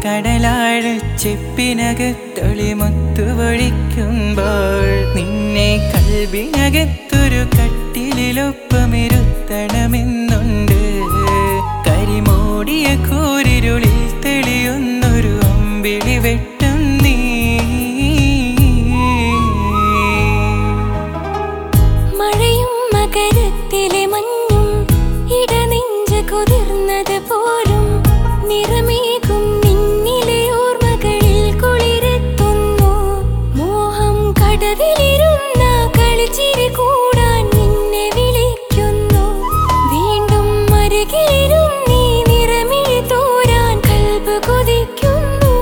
കടലാഴച്ചെപ്പിനകത്തൊളിമുത്തുപൊഴിക്കുമ്പോൾ നിന്നെ കൽവിനകത്തൊരു കട്ടിലിലൊപ്പമിരുത്തണമെന്നുണ്ട് കരിമോടിയ കൂരിരുളിൽ തെളിയുന്നൊരു അമ്പിളി വെട്ടം നീ മഴയും മകരത്തിലെ മഞ്ഞും ഇടനെഞ്ച് കുതിർന്നത് പോലും നിറമേകും നിന്നിലെ ഓർമ്മകളിൽ കുളിരെത്തുന്നു മോഹം കടവിലിരുന്ന കളിച്ചിരി കൂടാൻ നിന്നെ വിളിക്കുന്നു വീണ്ടും അരികിലിരുന്നീ നിറമിഴി തോരാൻ കൽബ് കൊതിക്കുന്നു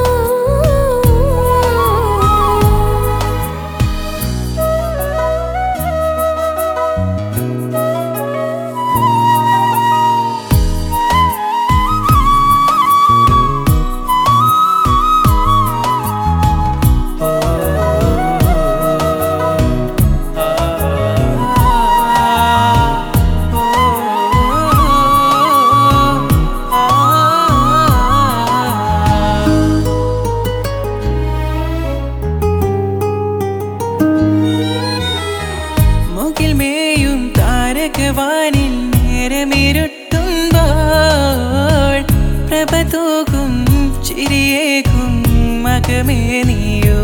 മുകിൽ മേയും താരകവാനിൽ നേരമിരുട്ടുമ്പോൾ പ്രഭ തൂകും ചിരിയേകും മകമേ നീയോ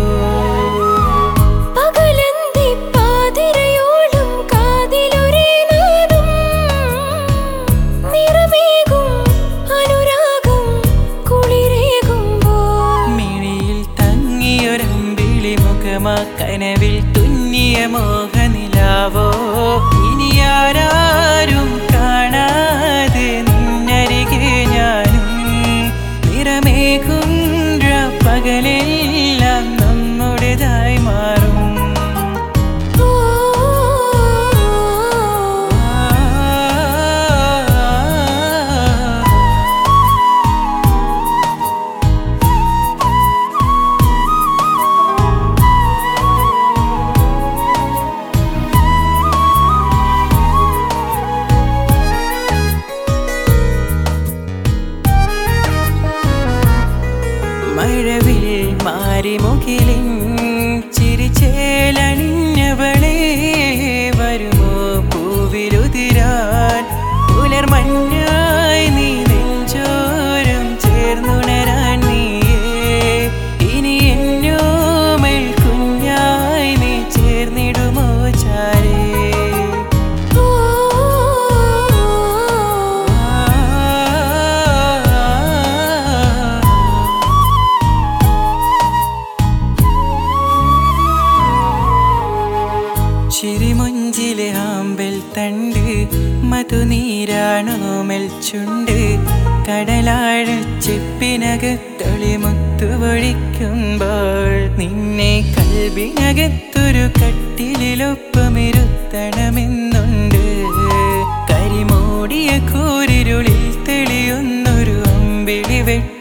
പകലന്തി പാതിരയോളം കാതിലൊരേ നാദം നിറമേകും അനുരാഗം കുളിരേകുമ്പോൾ മിഴിയിൽ തങ്ങിയൊരമ്പിളി മുഖമാ കനവിൽ തുന്നിയ മോഹനിലാവോ ഇനി ആരാരും കാണാതെ നിന്നരികെ ഞാനും നിറമേകും പകലെല്ലാം നമ്മുടേതായി മാറും ഓ മഴവിൽ മാറിമുകിലിൻ ചിരിച്ചേലണിഞ്ഞവളെ വരുമോ പൂവിലുതിരാൻ പുലർമഞ്ഞായി നീ നെഞ്ചോരം ചേർന്നുണരാൻ നീയേ ഇനി എന്നോമൽ കുഞ്ഞായി നീ ചേർന്നിടുമോ ചാരേ ഓ ചിരിമൊഞ്ചിലെ ആമ്പൽ തണ്ട് മധുനീരാണോ മെൽച്ചുണ്ട് കടലാഴച്ചെപ്പിനകത്തൊളിമുത്തുപൊഴിക്കുമ്പോൾ നിന്നെ കൽവിനകത്തൊരു കട്ടിലിലൊപ്പമിരുത്തണമെന്നുണ്ട് കരിമോടിയ കൂരിരുളിൽ തെളിയുന്നൊരു അമ്പിളി വെട്ടം